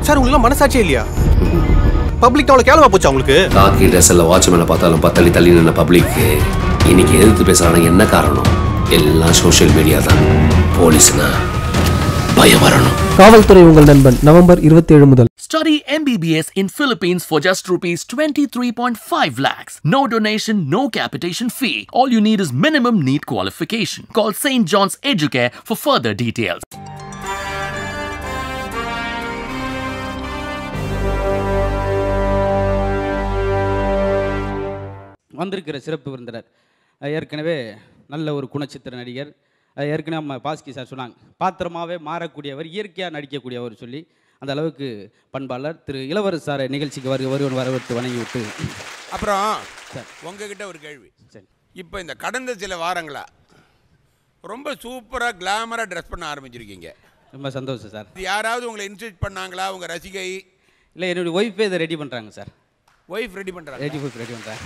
Sir உங்களுக்கு மனசாட்சியே இல்லையா பப்ளிக் அவ்வளோ கேளவா போச்சா உங்களுக்கு காக்கி ட்ரெஸ்ஸில் வாட்ச்மேனை பார்த்தாலும் பத்தள்ளி தள்ளி நின்ன பப்ளிக்கு இன்னைக்கு எதிர்த்து பேசுறாங்க என்ன காரணம் எல்லாம் சோஷியல் மீடியா தான் போலீஸ்னா பயம் வரணும் காவல்துறை உங்கள் நண்பன் நவம்பர் இருபத்தி ஏழு முதல் Study MBBS in Philippines for just rupees 23.5 lakhs. No donation, no capitation fee. All you need is minimum NEET qualification. Call St. John's Educare for further details. வந்திருக்கிற சிறப்பு விருந்தினர் அஹ் ஏற்கனவே நல்ல ஒரு குணச்சித்திர நடிகர் அஹ் ஏற்கனவே நம்ம பாஸ்கி சார் சொன்னாங்க பாத்திரமாவே மாறக்கூடியவர் இயற்கையாக நடிக்கக்கூடியவர் சொல்லி அந்த அளவுக்கு பண்பாளர் திரு இளவரசு சாரை நிகழ்ச்சிக்கு வருக வருவன் வரவேற்று வணங்கி விட்டு அப்புறம் சார். உங்ககிட்ட ஒரு கேள்வி சரி இப்போ இந்த கடந்த சில வாரங்களா ரொம்ப சூப்பராக கிளாமராக ட்ரெஸ் பண்ண ஆரம்பிச்சிருக்கீங்க ரொம்ப சந்தோஷம் சார் இது யாராவது உங்களை இன்ஸ்டியூட் பண்ணாங்களா உங்கள் ரசிகை இல்லை என்னுடைய ஒய்ஃபே இதை ரெடி பண்ணுறாங்க சார் ஒய்ஃப் ரெடி பண்ணுறாங்க ரெடி ஒய்ஃப் ரெடி பண்ணுறேன்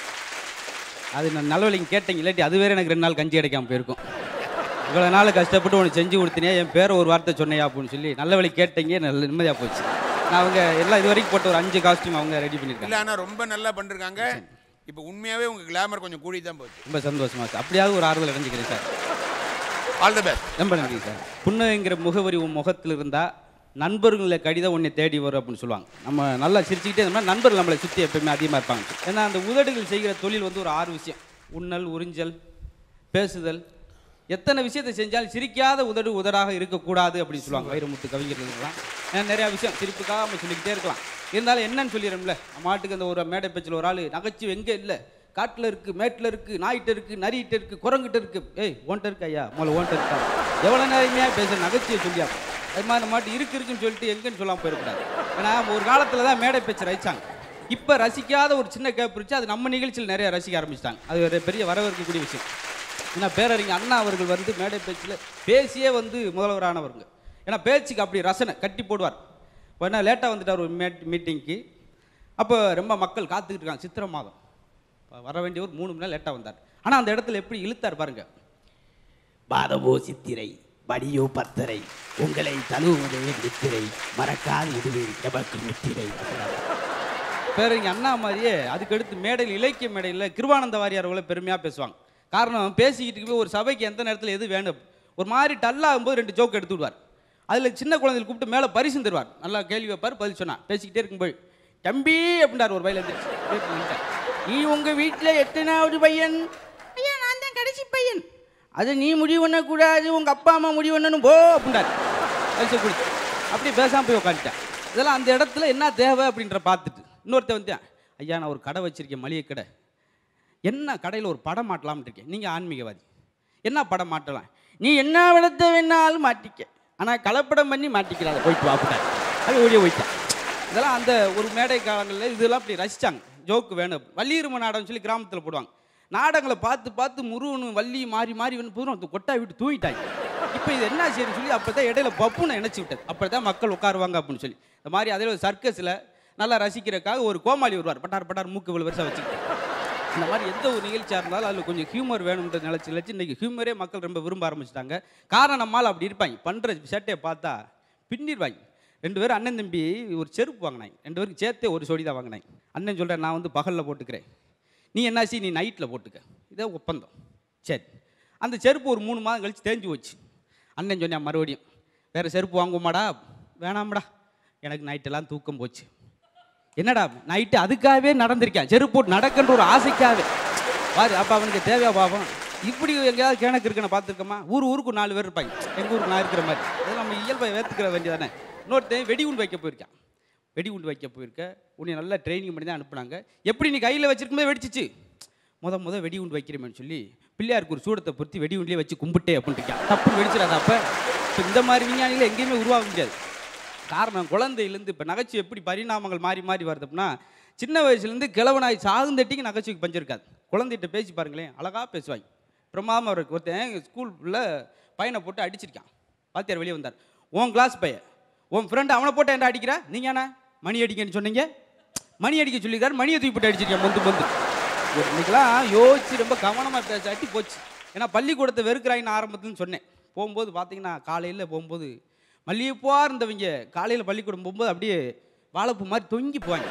அது நான் நல்லவழிங்க கேட்டீங்க இல்லாட்டி அது வேற எனக்கு ரெண்டு நாள் கஞ்சி கிடைக்காம போயிருக்கும் இவ்வளோ நாள் கஷ்டப்பட்டு உனக்கு செஞ்சு கொடுத்தினே என் பேரை ஒரு வார்த்தை சொன்னையா அப்படின்னு சொல்லி நல்ல வழி கேட்டீங்க நல்ல நிம்மதியாக போச்சு நான் அவங்க எல்லாம் இது வரைக்கும் போட்ட ஒரு அஞ்சு காஸ்டியூம் அவங்க ரெடி பண்ணியிருக்காங்க இல்லை ஆனால் ரொம்ப நல்லா பண்ணிருக்காங்க இப்போ உண்மையாகவே உங்கள் கிளாமர் கொஞ்சம் கூடி தான் போச்சு ரொம்ப சந்தோஷமா சார் அப்படியாவது ஒரு ஆறுதல் அடைஞ்சிக்கிறேன் சார் ஆல் த பெஸ்ட் ரொம்ப நன்றி சார் புண்ணுங்கிற முகவரி உன் முகத்தில் இருந்தால் நண்பர்களை கடிதம் உன்னை தேடி வரும் அப்படின்னு சொல்லுவாங்க நம்ம நல்லா சிரிச்சுக்கிட்டே இருந்தோம்னா நண்பர்கள் நம்மளை சுற்றி எப்பயுமே அதிகமாக இருப்பாங்க ஏன்னா அந்த உதடுகள் செய்கிற தொழில் வந்து ஒரு ஆறு விஷயம் உண்ணல் உறிஞ்சல் பேசுதல் எத்தனை விஷயத்தை செஞ்சாலும் சிரிக்காத உதடு உதடாக இருக்கக்கூடாது அப்படின்னு சொல்லுவாங்க வைரமுத்து கவிஞர்களுக்கெல்லாம் ஏன்னா நிறையா விஷயம் சிரிப்புக்காக நம்ம சொல்லிக்கிட்டே இருக்கலாம் இருந்தாலும் என்னன்னு சொல்லிடுறோம்ல நம்ம மாட்டுக்கு அந்த ஒரு மேடை பேச்சில் ஒரு ஆள் நகைச்சுவை எங்கே இல்லை காட்டில் இருக்கு மேட்டில் இருக்கு நாயிட்ட இருக்கு நரியிட்ட இருக்கு குரங்கிட்ட இருக்கு ஏய் ஓன்ட்ட இருக்கு ஐயா முதல்ல ஓன்ட்ட இருக்கா எவ்வளோ நேரமே பேசுற நகைச்சுவை சொல்லியா அது மாதிரி நம்ம மாட்டு இருக்கு இருக்குன்னு சொல்லிட்டு எங்கன்னு சொல்லாமல் போயிடக்கூடாது ஏன்னா ஒரு காலத்தில் தான் மேடை பேச்சு ரசிச்சாங்க இப்போ ரசிக்காத ஒரு சின்ன கேப் இருந்துச்சு அது நம்ம நிகழ்ச்சியில் நிறைய ரசிக்க ஆரம்பிச்சிட்டாங்க அது ஒரு பெரிய வரவேற்கக்கூடிய விஷயம் ஏன்னா பேரறிஞர் அண்ணா அவர்கள் வந்து மேடை பேச்சில் பேசியே வந்து முதல்வரானவருங்க ஏன்னா பேச்சுக்கு அப்படி ரசனை கட்டி போடுவார் இப்போ என்ன லேட்டாக வந்துட்டார் ஒரு மீட் மீட்டிங்க்கு அப்போ ரொம்ப மக்கள் காத்துக்கிட்டு இருக்காங்க சித்திரை மாதம் அப்ப வர வேண்டியவர் மூணு மணி நேரம் லேட்டாக வந்தார் ஆனால் அந்த இடத்துல எப்படி இழுத்தார் பாருங்க பாதவோ சித்திரை படியோ பத்தரை உங்களை தழுவுவதே நித்திரை மறக்காது இதுவே எமக்கு முத்திரை பேரறிஞர் அண்ணா மாதிரியே அதுக்கடுத்து மேடையில் இலக்கிய மேடையில் கிருவானந்த வாரியார் அவங்கள பெருமையாக பேசுவாங்க காரணம் பேசிக்கிட்டு இருக்கும்போது ஒரு சபைக்கு எந்த நேரத்தில் எது வேணும் ஒரு மாதிரி டல்லாகும்போது ரெண்டு ஜோக் எடுத்து விடுவார் அதில் சின்ன குழந்தைகள் கூப்பிட்டு மேலே பரிசு தருவார் நல்லா கேள்வி வைப்பார் பதில் சொன்னான் பேசிக்கிட்டே இருக்கும்போது தம்பி அப்படின்றார் ஒரு பையில எந்திரிச்சு நீ உங்கள் வீட்டில் எத்தனாவது பையன் ஐயா நான் தான் கடைசி பையன் அதை நீ முடிவு பண்ணக்கூடாது உங்கள் அப்பா அம்மா முடிவு பண்ணணும் போ அப்படின்றார் பரிசு கொடுத்து அப்படி பேசாமல் போய் உட்காந்துட்டேன் இதெல்லாம் அந்த இடத்துல என்ன தேவை அப்படின்ற பார்த்துட்டு இன்னொருத்தன் வந்தேன் ஐயா நான் ஒரு கடை வச்சிருக்கேன் மளிகை கடை என்ன கடையில் ஒரு படம் மாட்டலாம்னு இருக்கேன் நீங்கள் ஆன்மீகவாதி என்ன படம் மாட்டலாம் நீ என்ன விடத்தை வேணாலும் மாட்டிக்க ஆனால் கலப்படம் பண்ணி மாட்டிக்கிறாத போயிட்டு வாப்பிட்டார் அது ஓடிய போயிட்டான் இதெல்லாம் அந்த ஒரு மேடை காலங்களில் இதெல்லாம் அப்படி ரசித்தாங்க ஜோக்கு வேணும் வள்ளியிரும நாடகம்னு சொல்லி கிராமத்தில் போடுவாங்க நாடகங்களை பார்த்து பார்த்து முருகனும் வள்ளி மாறி மாறி வந்து புதுரும் கொட்டாய் விட்டு தூங்கிட்டாங்க இப்போ இது என்ன செய்யணும் சொல்லி அப்போ தான் இடையில பப்புன்னு நினச்சி விட்டது அப்போ தான் மக்கள் உட்காருவாங்க அப்படின்னு சொல்லி இந்த மாதிரி அதில் ஒரு சர்க்கஸில் நல்லா ரசிக்கிறதுக்காக ஒரு கோமாளி வருவார் பட்டார் பட்டார் மூக்கு இவ்வளோ வருஷம் வச்சுக்கிட்டு இந்த மாதிரி எந்த ஒரு நிகழ்ச்சியாக இருந்தாலும் அதில் கொஞ்சம் ஹியூமர் வேணும்ன்ற நிலச்சி நிலச்சி இன்றைக்கி ஹியூமரே மக்கள் ரொம்ப விரும்ப ஆரம்பிச்சிட்டாங்க காரணம் நம்மால் அப்படி இருப்பாங்க பண்ணுற சேட்டையை பார்த்தா பின்னிடுவாங்க ரெண்டு பேரும் அண்ணன் தம்பி ஒரு செருப்பு வாங்கினாங்க ரெண்டு பேருக்கு சேர்த்தே ஒரு சொடி தான் வாங்கினாங்க அண்ணன் சொல்கிறேன் நான் வந்து பகலில் போட்டுக்கிறேன் நீ என்னாச்சு நீ நைட்டில் போட்டுக்க இதே ஒப்பந்தம் சரி அந்த செருப்பு ஒரு மூணு மாதம் கழிச்சு தேஞ்சு போச்சு அண்ணன் சொன்னேன் மறுபடியும் வேறு செருப்பு வாங்குவோமாடா வேணாம்டா எனக்கு நைட்டெல்லாம் தூக்கம் போச்சு என்னடா நைட்டு அதுக்காகவே நடந்திருக்கேன் செருப்பு போட்டு நடக்கின்ற ஒரு ஆசைக்காகவே பாரு அப்போ அவனுக்கு தேவையா பாவம் இப்படி எங்கேயாவது கிணக்கு இருக்குன்னு பார்த்துருக்கோமா ஊர் ஊருக்கு நாலு பேர் இருப்பாங்க எங்கள் ஊருக்கு நான் இருக்கிற மாதிரி அது நம்ம இயல்பை ஏற்றுக்கிற வேண்டியதானே இன்னொருத்தன் வெடிகுண்டு வைக்க போயிருக்கான் வெடிகுண்டு வைக்க போயிருக்க உன்னை நல்லா ட்ரைனிங் பண்ணி தான் அனுப்புனாங்க எப்படி நீ கையில் வச்சிருக்கும்போது வெடிச்சிச்சு முத முத வெடிகுண்டு வைக்கிறேன்னு சொல்லி பிள்ளையாருக்கு ஒரு சூடத்தை பொருத்தி வெடிகுண்டிலே வச்சு கும்பிட்டே அப்படின்ட்டு இருக்கான் தப்புன்னு வெடிச்சிடாத அப்போ இப்போ இந்த மாதிரி விஞ்ஞானிகள் எங்கேயுமே உருவாக முடியாது காரணம் குழந்தையிலேருந்து இப்போ நகைச்சுவை எப்படி பரிணாமங்கள் மாறி மாறி வருது அப்படின்னா சின்ன வயசுலேருந்து கிழவனாய் சாகுந்தட்டிக்கு நகைச்சுவைக்கு பஞ்சிருக்காது குழந்தைகிட்ட பேசி பாருங்களேன் அழகாக பேசுவாங்க பிரமாதம் அவருக்கு ஒருத்தன் ஸ்கூலில் பையனை போட்டு அடிச்சிருக்கான் வாத்தியார் வெளியே வந்தார் உன் கிளாஸ் பையன் உன் ஃப்ரெண்டு அவனை போட்டு என்ன அடிக்கிற நீங்கள் என்ன மணி அடிக்கன்னு சொன்னீங்க மணி அடிக்க சொல்லியிருக்காரு மணியை தூக்கி போட்டு அடிச்சிருக்கேன் மொந்து மொந்து ஒரு இன்னைக்கெல்லாம் யோசிச்சு ரொம்ப கவனமாக பேசாட்டி போச்சு ஏன்னா பள்ளிக்கூடத்தை வெறுக்கிறாங்கன்னு ஆரம்பத்துலன்னு சொன்னேன் போகும்போது பார்த்தீங்கன்னா காலையில் போகும்போது மல்லிகைப்பூவா இருந்தவங்க காலையில் பள்ளிக்கூடம் போகும்போது அப்படியே வாழைப்பூ மாதிரி தொங்கி போவாங்க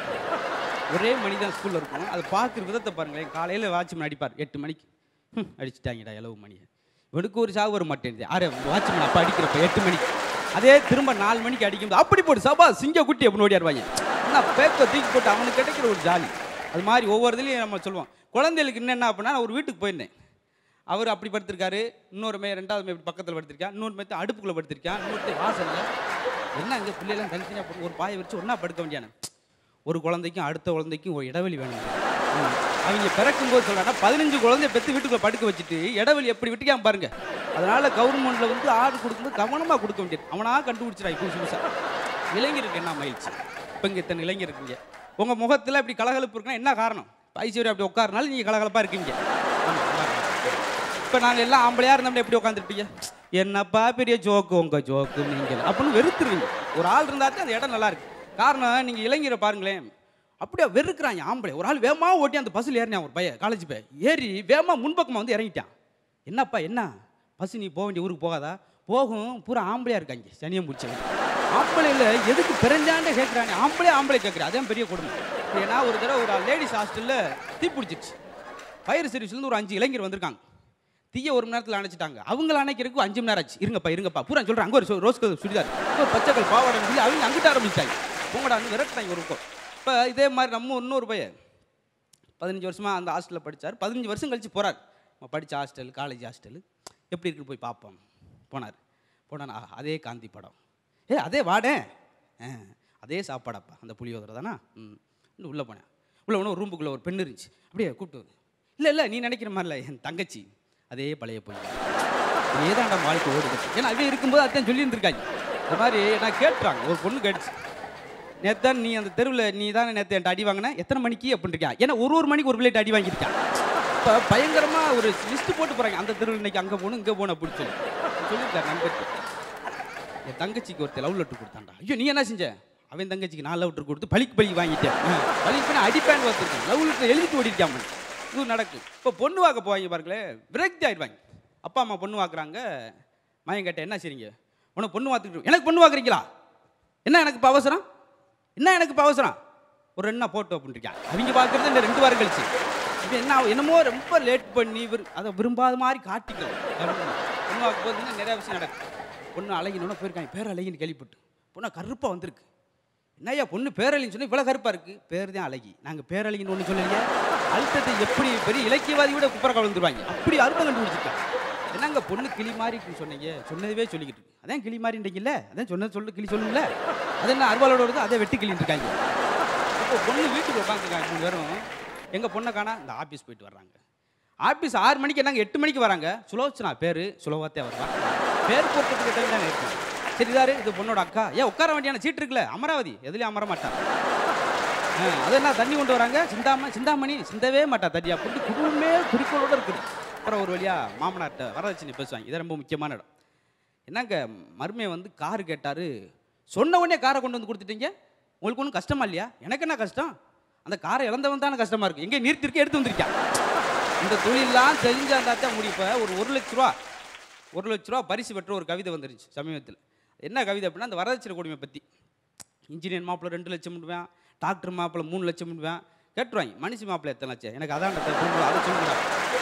ஒரே மணி தான் ஸ்கூலில் இருக்கும் அதை பார்க்குற விதத்தை பாருங்களேன் காலையில் வாட்ச்மேன் அடிப்பார் எட்டு மணிக்கு ஹம், அடிச்சிட்டாங்கடா இளவு மணியை இவனுக்கு ஒரு சாவு வர மாட்டேங்குது ஆறு வாட்ச்மேன் அப்போ அடிக்கிறப்ப எட்டு மணிக்கு அதே திரும்ப நாலு மணிக்கு அடிக்கும்போது அப்படி போட்டு சபா சிங்க குட்டி அப்படின்னு ஓடியாருவாங்க ஆனால் பேக்க தூக்கி போட்டு அவனுக்கு கிடைக்கிற ஒரு ஜாலி அது மாதிரி ஒவ்வொரு இதுலையும் நம்ம சொல்லுவோம் குழந்தைகளுக்கு இன்னும் என்ன அப்படின்னா நான் ஒரு வீட்டுக்கு போயிருந்தேன் அவர் அப்படி படுத்திருக்காரு இன்னொரு மே ரெண்டாவது மே பக்கத்தில் படுத்திருக்கான் இன்னொரு மே அடுப்புக்குள்ளே படுத்திருக்கான் இன்னொருத்த வாசல்ல என்ன இங்கே பிள்ளைலாம் தனித்தனியாக போட்டு ஒரு பாயை வச்சு ஒன்றா படுக்க வேண்டியான ஒரு குழந்தைக்கும் அடுத்த குழந்தைக்கும் ஒரு இடைவெளி வேணும் ம். அவங்க பிறக்கும்போது சொல்றாங்கன்னா பதினஞ்சு குழந்தைய பெற்று வீட்டுக்குள்ள படுக்க வச்சுட்டு இடைவெளி எப்படி விட்டுக்காம பாருங்க அதனால கவர்மெண்ட்ல வந்து ஆர்டர் கொடுக்கும்போது கவனமா கொடுக்க வேண்டியது அவனா கண்டுபிடிச்சிடா புதுசு புதுசா இளைஞருக்கு என்ன மகிழ்ச்சி இப்போ இங்கே இத்தனை இளைஞர் இருக்கீங்க உங்க முகத்துல இப்படி கலகலப்பு இருக்குன்னா என்ன காரணம் ஐஸ்வர்யா அப்படி உட்காரனால நீங்க கலகலப்பா இருக்கீங்க ஆமா, ஆமா. இப்போ நாங்கள் எல்லாம் ஆம்பளையா இருந்தோம்னா எப்படி உட்காந்துருப்பீங்க என்னப்பா பெரிய ஜோக்கு உங்க ஜோக்கு நீங்கள் அப்படின்னு வெறுத்துருவீங்க ஒரு ஆள் இருந்தால் தான் அந்த இடம் நல்லா இருக்கு காரணம் நீங்கள் இளைஞரை பாருங்களேன் அப்படியே வெறுக்கிறாங்க ஆம்பளை ஒரு ஆள் வேகமாக ஓட்டி அந்த பஸ்ஸில் ஏறினான் ஒரு பையன் காலேஜ் பையன் ஏறி வேகமாக முன்பக்கமாக வந்து இறங்கிட்டான் என்னப்பா என்ன பஸ் நீ போக வேண்டிய ஊருக்கு போகாதா போகும் பூரா ஆம்பளையா இருக்காங்க சனியம் பிடிச்சவங்க ஆம்பளையில் எதுக்கு பிறந்தாண்டே கேட்குறாங்க ஆம்பளை ஆம்பளை கேட்குறேன் அதான் பெரிய கொடுமை ஏன்னா ஒரு தடவை ஒரு லேடிஸ் ஹாஸ்டலில் தீ பிடிச்சிருச்சு ஃபயர் சர்வீஸ்லேருந்து ஒரு அஞ்சு இளைஞர் வந்திருக்காங்க தீய ஒரு மணி நேரத்தில் அணைச்சிட்டாங்க அவங்கள அணைக்கிறதுக்கு அஞ்சு மணி நேரம் ஆச்சு இருங்கப்பா இருங்கப்பா பூரா சொல்கிறேன் அங்கே ஒரு சொ- ரோஸ் கலர் சுடிதார் இங்க ஒரு பச்சைக்கல் பாவாடை சொல்லி அவங்க அங்கிட்ட ஆரம்பிச்சிட்டாங்க பொங்கடான்னு விரட்டாங்க ஒரு பக்கம் இப்போ இதே மாதிரி நம்ம இன்னொரு பையன் பதினஞ்சு வருஷமாக அந்த ஹாஸ்டலில் படித்தார் பதினஞ்சு வருஷம் கழிச்சு போகிறார் நம்ம படித்த ஹாஸ்டல் காலேஜ் ஹாஸ்டல் எப்படி இருக்கு போய் பார்ப்போம் போனார் போனா அதே காந்தி படம் ஏ அதே வாடேன் ஆ, அதே சாப்பாடாப்பா அந்த புளியோதரை தானா ம் இன்னும் உள்ளே போனேன் உள்ளே போனால் ஒரு ரூமுக்குள்ளே ஒரு பெண் இருந்துச்சு அப்படியே கூப்பிட்டு இல்லை இல்லை நீ நினைக்கிற மாதிரி இல்லை என் தங்கச்சி அதே பழைய பொய் ஏதாண்டா வாழ்க்கை ஓடுது ஏன்னா அதே இருக்கும்போது அதான் சொல்லியிருந்திருக்காங்க இந்த மாதிரி நான் கேட்டுறாங்க ஒரு பொண்ணு கேட்டுச்சு நேத்தான் நீ அந்த தெருவில் நீ தானே நேற்று என்கிட்ட அடி வாங்கின எத்தனை மணிக்கு அப்படின்னு இருக்கா ஏன்னா ஒரு ஒரு மணிக்கு ஒரு பிள்ளைகிட்ட அடி வாங்கியிருக்கான் இப்போ பயங்கரமாக ஒரு லிஸ்ட் போட்டு போகிறாங்க அந்த தெருவில் இன்னைக்கு அங்கே போகணும் இங்கே போகணும் அப்படின்னு சொல்லி சொல்லியிருக்காரு நண்பர் என் தங்கச்சிக்கு ஒருத்தர் லவ் லெட்டர் கொடுத்தான்டா ஐயோ நீ என்ன செஞ்ச அவன் தங்கச்சிக்கு நான் லவ் லெட்டர் கொடுத்து பழிக்கு பழி வாங்கிட்டேன் ஆ, பழிக்கு பண்ணி அடிப்பேன் வந்திருக்கேன் லவ் லெட்டர் எழுதிட்டு ஓடிருக்காம இது நடக்கும் இப்போ பொண்ணு வாக்க போவாங்க பாருங்களேன் விரக்தி ஆயிடுவாங்க அப்பா அம்மா பொண்ணு வாக்குறாங்க மயன் கேட்ட என்ன சரிங்க உனக்கு பொண்ணு வாத்துக்கிட்டு எனக்கு பொண்ணு வாக்குறீங்களா என்ன எனக்கு இப்போ அவசரம் என்ன எனக்கு இப்போ அவசரம் ஒரு ரெண்டு நாள் போட்டோ அப்படின்ட்டு அவங்க பார்க்குறது இந்த ரெண்டு வாரம் கழிச்சு இப்போ என்ன ஆகும்? என்னமோ ரொம்ப லேட் பண்ணி விரு அதை விரும்பாத மாதிரி காட்டிக்கலாம் பொண்ணு வாக்கு போது நிறைய விஷயம் நடக்கும் பொண்ணு அழகினோட போயிருக்காங்க பேர் அழகின்னு கேள்விப்பட்டு பொண்ணு கருப்பாக வந்திருக்கு என்னய்யா பொண்ணு பேரழின்னு சொன்னா இவ்வளோ கருப்பாக இருக்கு பேர் தான் அழகி நாங்கள் பேரழின்னு ஒன்று சொல்லலையா அழுத்தத்தை எப்படி பெரிய இலக்கியவாதி விட குப்பரை கலந்துருவாங்க அப்படி அழுத்தம் கண்டுபிடிச்சிருக்காங்க என்னங்க பொண்ணு கிளி மாதிரி இருக்குன்னு சொன்னீங்க சொன்னதே சொல்லிக்கிட்டு இருக்கு அதான் கிளி மாதிரின்றீங்கல்ல அதான் சொன்னது சொல்லு கிளி சொல்லுங்கள அது என்ன அருவாளோட வருது அதே வெட்டி கிளின்னு இருக்காங்க இப்போ பொண்ணு வீட்டுக்கு உட்காந்துருக்காங்க மூணு பேரும் எங்கள் பொண்ணை காணா இந்த ஆஃபீஸ் போயிட்டு வர்றாங்க ஆஃபீஸ் ஆறு மணிக்கு என்னங்க எட்டு மணிக்கு வராங்க சுலோச்சனா பேர் சுலோகத்தே வருவா பேர் போட்டுக்கிட்ட டைம் தான் இருக்கும் சரிதாரு இது பொண்ணோட அக்கா ஏன் உட்கார வேண்டியான சீட் இருக்குல்ல அமராவதி எதுலேயும் அமர மாட்டா ஆ, அது என்ன தண்ணி கொண்டு வராங்க சிந்தாம சிந்தாமணி சிந்தவே மாட்டா தண்ணி அப்படின்னு குடும்பமே குறிக்கோளோட இருக்குது அப்புறம் ஒரு வழியா மாமனார்ட்ட வரதட்சணை பேசுவாங்க இது ரொம்ப முக்கியமான இடம் என்னங்க மருமையை வந்து கார் கேட்டாரு சொன்ன உடனே காரை கொண்டு வந்து கொடுத்துட்டீங்க உங்களுக்கு ஒன்றும் கஷ்டமா இல்லையா எனக்கு என்ன கஷ்டம் அந்த காரை இழந்தவன் தானே கஷ்டமா இருக்கு எங்கே நிறுத்திருக்க எடுத்து வந்திருக்கான் இந்த தொழிலெலாம் தெரிஞ்சா தான் முடிப்ப ஒரு ஒரு லட்ச ரூபா ஒரு லட்ச ரூபா பரிசு பெற்ற ஒரு கவிதை வந்துருச்சு சமீபத்தில் என்ன கவிதை அப்படின்னா அந்த வரதட்சணை கொடுமை பற்றி இன்ஜினியர் மாப்பிள்ளை ரெண்டு லட்சம் விடுவேன் டாக்டர் மாப்பிள்ளை மூணு லட்சம் விடுவேன் கேட்டுருவாங்க மனுஷி மாப்பிள்ளை எத்தனை லட்சம் எனக்கு அதான் அந்த குடும்பம் அதை சொல்லுங்க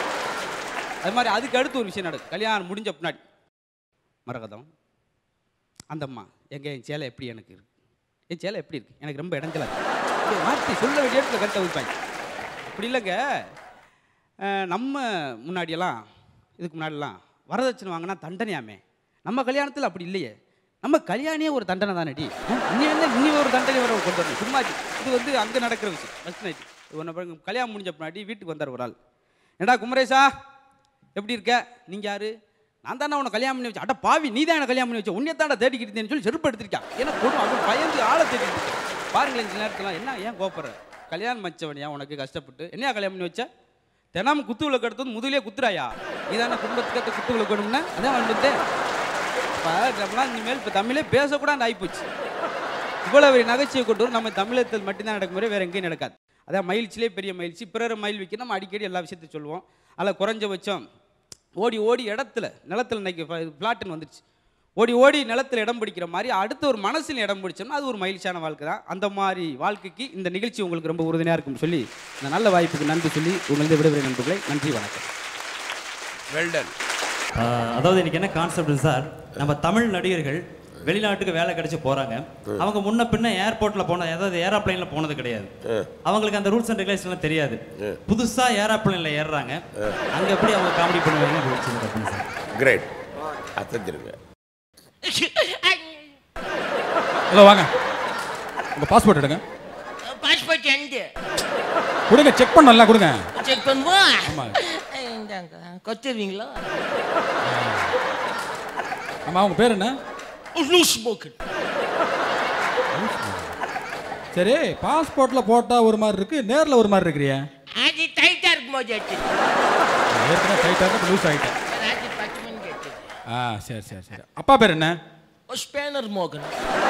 அது மாதிரி அதுக்கு அடுத்து ஒரு விஷயம் நடக்கும் கல்யாணம் முடிஞ்ச பின்னாடி மரகதம் அந்த அம்மா எங்க என் சேலை எப்படி எனக்கு இருக்கு என் சேலை எப்படி இருக்கு எனக்கு ரொம்ப இடைஞ்சலா இருக்கு இப்படி மாற்றி சொல்ல வேண்டிய இடத்துல கரெக்டாக வைப்பாங்க அப்படி இல்லைங்க அஹ், நம்ம முன்னாடியெல்லாம் இதுக்கு முன்னாடிலாம் வரதட்சணை வாங்கினா தண்டனையாமே நம்ம கல்யாணத்தில் அப்படி இல்லையே நம்ம கல்யாணியே ஒரு தண்டனை தானடி இன்னி வந்து இன்னி ஒரு தண்டனை வர கொண்டு வரணும் சும்மா இது இது வந்து அங்கே நடக்கிற விஷயம் ஃபஸ்ட் நைட் ஒன்று பாருங்க கல்யாணம் முடிஞ்ச முன்னாடி வீட்டுக்கு வந்தார் ஒரு ஆள் ஏண்டா குமரேசா எப்படி இருக்க நீங்க யாரு நான் தானே உன்னை கல்யாணம் பண்ணி வச்சேன் அட பாவி நீ தான் என்ன கல்யாணம் பண்ணி வச்ச உன்னை தாண்டா தேடிக்கிட்டு இருந்தேன்னு சொல்லி செருப்பு எடுத்திருக்கான் ஏன்னா கொடு அவன் பயந்து ஆளை தேடிட்டு இருக்கான் பாருங்களேன் இந்த நேரத்தில் என்ன ஏன் கோபப்படுற கல்யாணம் வச்சவனியா உனக்கு கஷ்டப்பட்டு என்னையா கல்யாணம் பண்ணி வச்ச தினமும் குத்து விளக்கு எடுத்தது முதலே குத்துறாயா இதான குடும்பத்துக்கு ஏத்த குத்து விளக்கு வேணும்னா அதான் வந்து இப்போ நம்மளாம் இனிமேல் இப்போ தமிழே பேசக்கூடாது ஆகிப்போச்சு இவ்வளவு நகைச்சுவை கொண்டு வரும் நம்ம தமிழகத்தில் மட்டும்தான் நடக்கும் முறை வேற எங்கேயும் நடக்காது அதான் மகிழ்ச்சியிலே பெரிய மகிழ்ச்சி பிறரை மயில் வைக்க நம்ம அடிக்கடி எல்லா விஷயத்தையும் சொல்லுவோம் அதில் குறைஞ்சபட்சம் ஓடி ஓடி இடத்துல நிலத்துல இன்னைக்கு ஃப்ளாட்டுன்னு வந்துருச்சு ஓடி ஓடி நிலத்தில் இடம் பிடிக்கிற மாதிரி அடுத்த ஒரு மனசில் இடம் பிடிச்சோம்னா அது ஒரு மகிழ்ச்சியான வாழ்க்கை தான் அந்த மாதிரி வாழ்க்கைக்கு இந்த நிகழ்ச்சி உங்களுக்கு ரொம்ப உறுதுணையாக இருக்கும்னு சொல்லி இந்த நல்ல வாய்ப்புக்கு நன்றி சொல்லி உங்களது விடுபெறும் நண்பர்களை நன்றி வணக்கம் வெல்டன் ஆஹ் அதாவது இன்னைக்கு என்ன கான்செப்ட் சார் நம்ம தமிழ் நடிகர்கள் வெளிநாட்டுக்கு வேலை கிடைச்சு போறாங்க அவங்க முன்ன பின்ன ஏர்போர்ட்ல போன அதாவது ஏரோப்ளைன்ல போனது கிடையாது அவங்களுக்கு அந்த ரூல்ஸ் அண்ட் ரெகுலேஷன்லாம் தெரியாது புதுசா ஏரோப்ளைன்ல ஏறுறாங்க அங்க எப்படி அவங்க காமெடி பண்ணுவாங்க ரூல்ஸ் சார் கிரேட் அசத்திருங்க ஹலோ வாங்க உங்க பாஸ்போர்ட் எடுங்க பாஸ்போர்ட் எங்க கொடுங்க செக் பண்ணல கொடுங்க செக் பண்ணுவோம் ஆமா. இந்தாங்க கொத்துருவீங்களா ஆமா உங்க பேர் என்ன லூஸ் போக்கு சரி பாஸ்போர்ட்ல போட்டா ஒரு மாதிரி இருக்கு நேர்ல ஒரு மாதிரி இருக்கிறிய அது டைட்டா இருக்கும் போது எடுத்து ஏற்கனவே டைட்டா இருக்கு லூஸ் ஆயிட்டேன் அது பத்து மணிக்கு எடுத்து ஆ சரி சரி சரி அப்பா பேர் என்ன ஸ்பேனர் மோகன்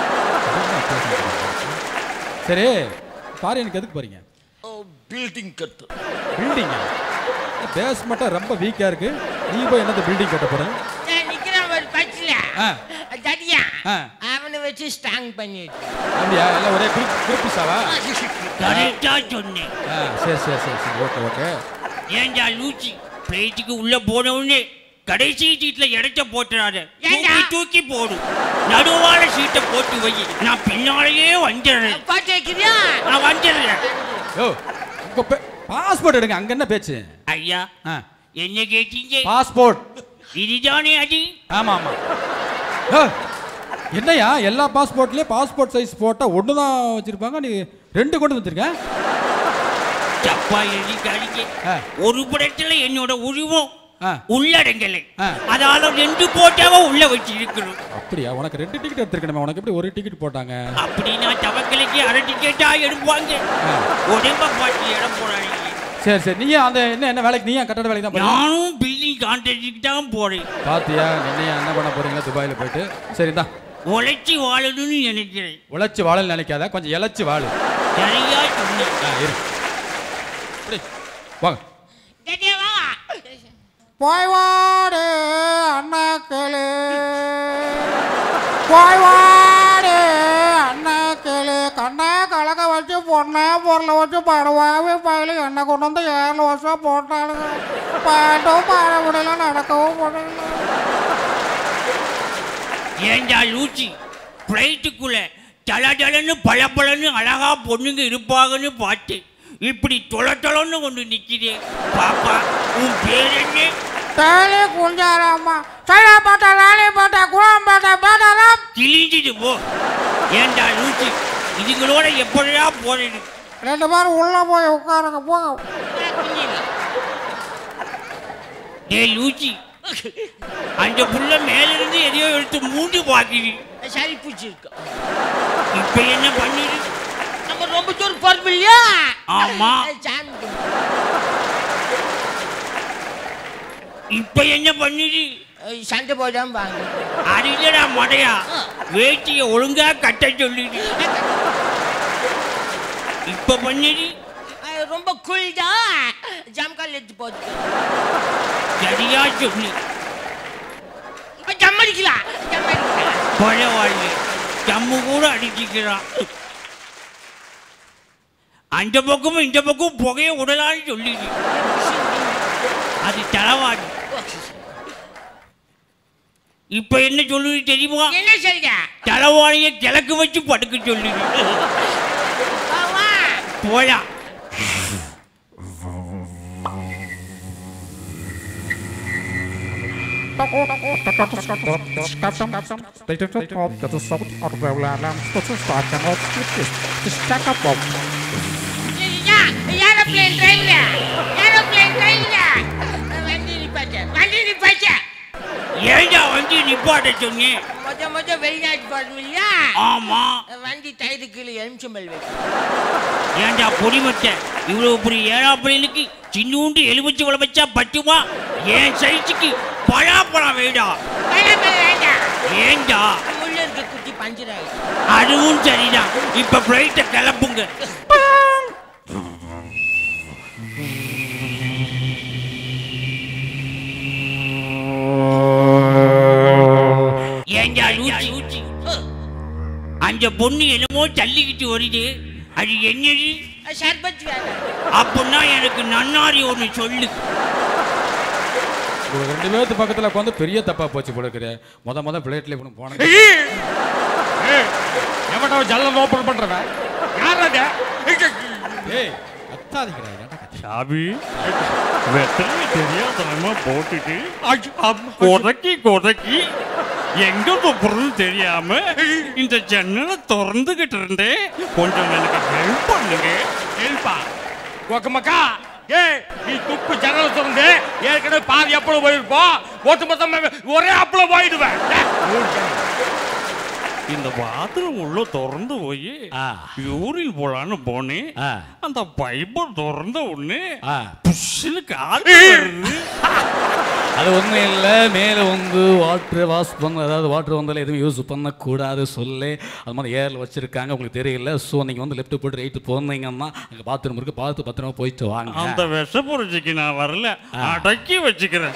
சரி ஃபாரினுக்கு எதுக்கு போறீங்க ஓ பில்டிங் கட்டு பில்டிங் பேஸ்மெண்ட்டாக ரொம்ப வீக்கா இருக்கு நீ போய் என்னது பில்டிங் கட்ட போற நான் நிக்கிறேன் ஒரு பச்சில ஆ. தடியா ஆ. அவனை வச்சு ஸ்ட்ராங் பண்ணி அப்படியா எல்லாம் ஒரே குரூப் குரூப்பிஸாவா கரெக்டா சொன்னேன் ஆ சரி சரி சரி சரி ஓகே ஓகே ஏன்டா லூச்சி பிளேட்டுக்கு உள்ள போன உடனே கடைசி சீட்ல இடத்த போட்டுறாரு ஏன்டா? தூக்கி தூக்கி போடு நடுவால சீட்டை போட்டு வை நான் பின்னாலேயே வந்துடுறேன் பாட்டு வைக்கிறியா நான் வந்துடுறேன் யோ உங்க பாஸ்போர்ட் எடுங்க அங்க என்ன பேச்சு ஐயா ஆ என்ன கேட்டீங்க பாஸ்போர்ட் இதுதானே அது ஆமா ஆமா ஏ, என்னய்யா எல்லா பாஸ்போர்ட்லயும் பாஸ்போர்ட் சைஸ் போட்டா ஒன்று தான் வச்சிருப்பாங்க நீ ரெண்டு கொண்டு வச்சிருக்க தப்பா எழுதிக்காதீங்க ஆ. ஒரு படத்துல என்னோட உருவம் ஆ. உள்ளடங்கலை ஆ. அதால ரெண்டு போட்டாவ உள்ள வச்சு இருக்கணும் அப்படியா உனக்கு ரெண்டு டிக்கெட் எடுத்துருக்கணுமே உனக்கு எப்படி ஒரு டிக்கெட் போட்டாங்க அப்படின்னா தவக்கலைக்கு அரை டிக்கெட்டா எடுப்பாங்க ஆ. உடம்ப பார்த்து இடம் போறாங்க சரி சரி நீயே அந்த என்ன என்ன வேலைக்கு நீயே கட்டட வேலைக்கு தான் போறீங்க நானும் பில்டிங் கான்ட்ராக்டுக்கு தான் போறேன் பாத்தியா என்னையா என்ன பண்ண போறீங்களா துபாயில போயிட்டு சரி தான் உழைச்சி வாழணும்னு நினைக்கிறேன் உழைச்சு வாழன்னு நினைக்காத கொஞ்சம் இழைச்சு வாழு சரியா சொன்னேன் ஆ, இரு இப்படி, வாங்க தடியா வா போய் வாடு அண்ணாக்களே போய் வாடு அண்ணாக்களே கண்ணை கலக்க வச்சு பொண்ணை பொருளை வச்சு படுவாவே பயில எண்ணெய் கொண்டு வந்து ஏழு வருஷம் போட்டாளுங்க பாட்டும் பாட முடியல நடக்கவும் முடியல ஏண்டா லூச்சி ஃப்ளைட்டுக்குள்ள தளதளன்னு பளபளன்னு அழகா பொண்ணுங்க இருப்பாங்கன்னு பார்த்தேன் இப்படி தொல தொலன்னு கொண்டு நிக்கிறேன் பாப்பா உன் பேர் என்ன தேலி குஞ்சாரம்மா சைடா பாட்டா வேலையை பாட்டா குளம் பாட்டா பேட்டாராம் கிழிஞ்சிட்டு போ ஏண்டா லூச்சி இதுங்களோட எப்படியா போறேன்னு ரெண்டு பேரும் உள்ள போய் உட்காருங்க போங்க டே லூச்சி அந்த புள்ள மேல இருந்து எதையோ எடுத்து மூண்டு பாக்குது சரி பூச்சிருக்கோம் இப்ப என்ன பண்ணிடு நம்ம ரொம்ப தூரம் போறோம் இல்லையா ஆமா. சாமி இப்ப என்ன பண்ணிடு கும்பிடு. சண்டை போடாம வாங்க அது இல்லடா மடையா வேட்டிய ஒழுங்கா கட்ட சொல்லிடு இப்ப பண்ணிடு அது ரொம்ப குளிதா ஜம்கால் எடுத்து போட்டு சரியா சொல்லு ஜம்மடிக்கலாம் ஜம்மடிக்கலாம் பரவாயில்ல ஜம்மு கூட அடிச்சுக்கிறான் அந்த பக்கமும் இந்த பக்கம் புகைய விடலான்னு சொல்லிடு அது தலைவாடி இப்ப என்ன சொல்லுது தெரியுமா என்ன சொல்ற தலைவாணிய கிழக்கு வச்சு படுக்க சொல்லுது வா போயா ஏரோப்ளேன் டிரைவர் ஏரோப்ளேன் டிரைவர் வண்டி நிப்பாட்ட வண்டி நிப்பாட்ட ஏண்டா வந்து நிப்பாட்ட சொன்னேன் மொத மொத வெளிநாட்டு போறோம் இல்லையா ஆமா வண்டி டயரு கீழே எலுமிச்சம்பல் வைக்கும் ஏண்டா பொடிமட்ட இவ்வளவு பெரிய ஏழாப்பழைக்கு சின்னூண்டு எலுமிச்சு வள வச்சா பட்டுமா ஏன் சைஸுக்கு பழாப்பழம் வேடா பழப்பழம் வேண்டாம் ஏண்டா முள்ள இருக்க குட்டி பஞ்சர் ஆயிடும் அதுவும் சரிதான் இப்ப பிளைட்ட கிளப்புங்க ஏண்டா அந்த பொண்ணு என்னமோ தள்ளிக்கிட்டு வருது அது என்னது சர்பத் வேணும் அப்படின்னா எனக்கு நன்னாரி ஒன்று சொல்லு ஒரு ரெண்டு பேர்த்து பக்கத்தில் உட்காந்து பெரிய தப்பா போச்சு போல இருக்கிற முத முத பிளேட்ல இப்படி போன எவன்டா ஜல்லம் ஓப்பன் பண்றவன் யார் அது ஏய் கத்தாதீங்கடா ஏன்டா கத்துறீங்க? சாமி வெத்தலை தெரியாதனமா போட்டுட்டு கொதக்கி கொதக்கி எங்க போறது தெரியாம இந்த ஜன்னலை திறந்துகிட்டு இருந்தேன் கொஞ்சம் எனக்கு ஹெல்ப் பண்ணுங்க ஹெல்ப்பா கொக்கமக்கா ஏய் நீ துப்பு ஜன்னல திறந்து ஏற்கனவே பாதி அப்பளம் போயிருப்போம் ஒட்டு மொத்தம் ஒரே அப்பளம் போயிடுவேன் டேய், மூணு ஜன்னல். இந்த பாத்ரூம் உள்ள திறந்து போய் யூரின் போலான்னு போனேன் அந்த பைப்பை திறந்த உடனே புஷ்ஷுன்னு காத்து வருது அது ஒன்றும் இல்லை மேலே வந்து வாட்ரு வாஷ் பண்ண அதாவது வாட்டர் வந்தாலும் எதுவும் யூஸ் பண்ணக்கூடாது சொல்லி அது மாதிரி ஏரில் வச்சுருக்காங்க உங்களுக்கு தெரியல ஸோ நீங்கள் வந்து லெஃப்ட் போட்டு ரைட்டு போனீங்கன்னா அங்கே பாத்ரூம் இருக்குது பார்த்து பத்திரமா போயிட்டு வாங்க அந்த விஷ புரிஞ்சுக்கு நான் வரல அடக்கி வச்சுக்கிறேன்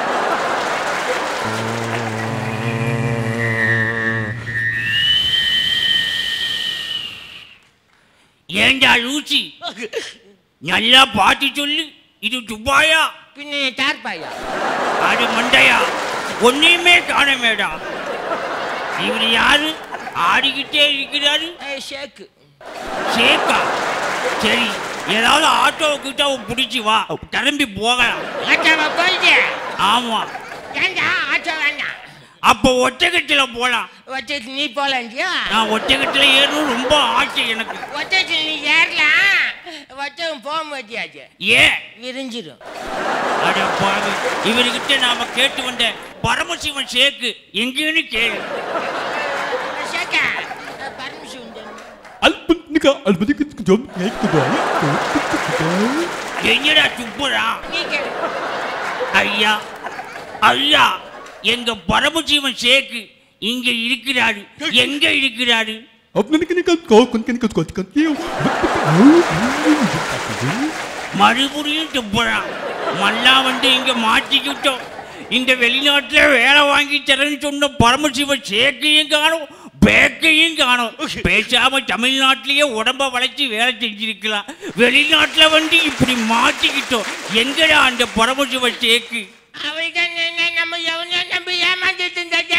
ஏண்டா லூசி நல்லா பாட்டு சொல்லு இது துபாயா பின்ன தார்பாயா அது மண்டையா ஒன்னையுமே காணமேடா இவர் யாரு ஆடிக்கிட்டே இருக்கிறாரு ஷேக்கு சேக்கா சரி ஏதாவது ஆட்டோவை கிட்ட பிடிச்சி வா கிளம்பி போகலாம் ஆட்டோவை போயிட்டு ஆமா ஏண்டா ஆட்டோ வேண்டாம் அப்போ ஒட்டகத்தில் போலாம் ஒட்டச்சு நீ போலண்டியா நான் ஒட்டகத்தில் ஏறணும் ரொம்ப ஆசை எனக்கு ஒட்டச்சு நீ ஏறலாம் ஒட்டகம் போக முடியாது ஏன் விரிஞ்சிடும் அட பாவி இவர்கிட்ட நாம கேட்டு வந்த பரமசிவன் சேக்கு எங்கேன்னு கேளு ஷேக்கா பர்மிஷன் உண்டு எங்கடா துப்புறா நீ கேளு ஐயா ஐயா எங்க பரமசிவன் சேக்கு இங்க இருக்கிறாரு எங்க இருக்கிறாரு மறுபடியும் துப்புறான் மல்லா வந்து இங்க மாட்டிக்கிட்டோம் இந்த வெளிநாட்டுல வேலை வாங்கி தரேன்னு சொன்ன பரமசிவன் சேக்கையும் காணும் பேக்கையும் காணும் பேசாம தமிழ்நாட்டிலேயே உடம்ப வளைச்சு வேலை செஞ்சிருக்கலாம் வெளிநாட்டுல வந்து இப்படி மாட்டிக்கிட்டோம் எங்கடா அந்த பரமசிவன் சேக்கு அவங்க என்ன நம்ம எவனோ நம்பி ஏமாந்துட்டு இருந்தாங்க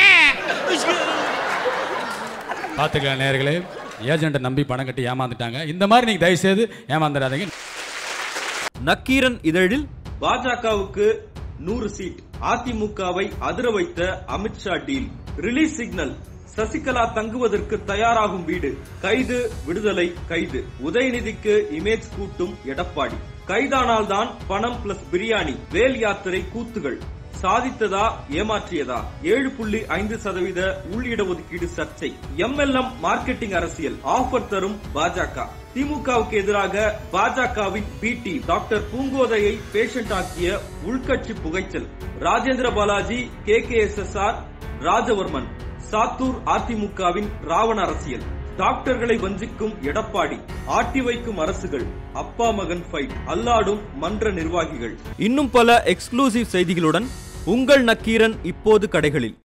பார்த்துக்கலாம் நேர்களே ஏஜென்ட்டை நம்பி பணம் கட்டி ஏமாந்துட்டாங்க இந்த மாதிரி நீங்கள் தயவுசெய்து ஏமாந்துடாதீங்க நக்கீரன் இதழில் பாஜகவுக்கு நூறு சீட் அதிமுகவை அதிர வைத்த Amit Shah deal release signal Sasikala தங்குவதற்கு தயாராகும் வீடு கைது விடுதலை கைது உதயநிதிக்கு இமேஜ் கூட்டும் எடப்பாடி கைதானால்தான் பணம் பிளஸ் பிரியாணி வேல் யாத்திரை கூத்துகள் சாதித்ததா ஏமாற்றியதா ஏழு புள்ளி ஐந்து சதவீத உள் இடஒதுக்கீடு சர்ச்சை எம்எல்எம் மார்க்கெட்டிங் அரசியல் ஆஃபர் தரும் பாஜக திமுகவுக்கு எதிராக பாஜகவின் பி டீம் டாக்டர் பூங்கோதையை பேஷண்ட் ஆக்கிய உள்கட்சி புகைச்சல் Rajendra Balaji K K S S R Rajavarman Sattur அதிமுகவின் ராவண அரசியல் டாக்டர்களை வஞ்சிக்கும் எடப்பாடி ஆட்டி வைக்கும் அரசுகள் அப்பா மகன் ஃபைட் அல்லாடும் மன்ற நிர்வாகிகள் இன்னும் பல எக்ஸ்க்ளூசிவ் செய்திகளுடன் உங்கள் நக்கீரன் இப்போது கடைகளில்